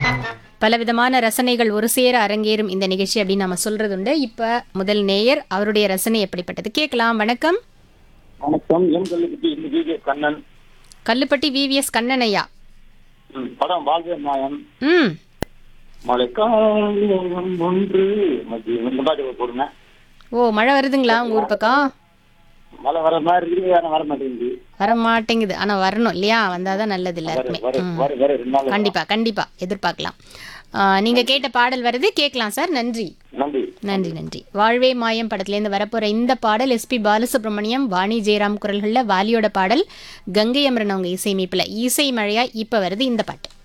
பலவிதமான ரசனைகள் ஒரு சேர அரங்கேறும் இந்த நிகழ்ச்சி அப்படின்னு நம்ம சொல்றது உண்டு இப்ப முதல் நேயர் அவருடைய ரசனை எப்படிப்பட்டது கேட்கலாம் வணக்கம் வணக்கம் எம் கல்லுக்குட்டி இந்த ஜி கண்ணன் கல்லுப்பட்டி விவிஎஸ் கண்ணனையா ம், படம் வாழ்வே மாயம் ம் மழைக்காலம் ஒன்று மதி- இந்த பாட்டு போடுங்க ஓ மழை வருதுங்களா உங்க ஊர் பக்கம் மழை வர மாதிரி இருக்குது ஆனா வர மாட்டேங்குது வர மாட்டேங்குது ஆனா வரணும் இல்லையா வந்தாதான் நல்லது எல்லாருக்குமே வர ம். வர வர ரெண்டு நாள் கண்டிப்பா கண்டிப்பா எதிர்பார்க்கலாம் ஆ, நீங்க கேட்ட பாடல் வருது கேட்கலாம் சார் நன்றி நன்றி நன்றி நன்றி வாழ்வே மாயம் படத்துலேருந்து வரப்போற இந்த பாடல் எஸ்பி பாலசுப்ரமணியம் வாணி ஜெயராம் குரல்களில் வாலியோட பாடல் கங்கை அமரன் அவங்க இசையமைப்பில் இசை மழையா இப்போ வருது இந்த பாட்டு